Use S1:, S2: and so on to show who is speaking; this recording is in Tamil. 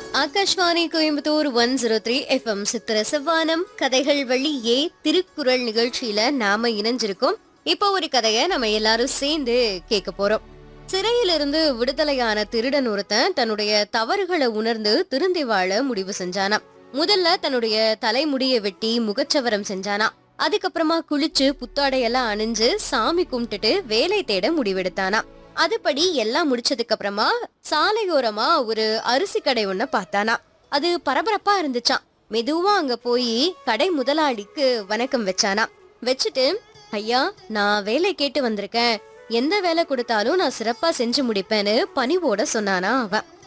S1: Akashvani Coimbatore one zero three FM சித்திர செவ்வானம் கதைகள் வழியே திருக்குறள் நிகழ்ச்சியில நாம இணைஞ்சிருக்கோம் இப்போ ஒரு கதைய நம்ம எல்லாரும் சேர்ந்து கேட்க போறோம் சிறையிலிருந்து விடுதலையான திருடன் ஒருத்தன் தன்னுடைய தவறுகளை உணர்ந்து திருந்தி வாழ முடிவு செஞ்சானாம் முதல்ல தன்னுடைய தலைமுடிய வெட்டி முகச்சவரம் செஞ்சானா அதுக்கப்புறமா குளிச்சு புத்தாடையெல்லாம் அணிஞ்சு சாமி கும்பிட்டுட்டு வேலை தேட முடிவெடுத்தானா அதுபடி எல்லாம் முடிச்சதுக்கு அப்புறமா சாலையோரமா ஒரு அரிசி கடை ஒண்ண பார்த்தானா அது பரபரப்பா இருந்துச்சாம் மெதுவா அங்க போய் கடை முதலாளிக்கு வணக்கம் வச்சானா வச்சுட்டு ஐயா நான் வேலை கேட்டு வந்திருக்கேன் எந்த வேலை கொடுத்தாலும் நான் சிறப்பா செஞ்சு முடிப்பேன்னு பணிவோட சொன்னானா அவன்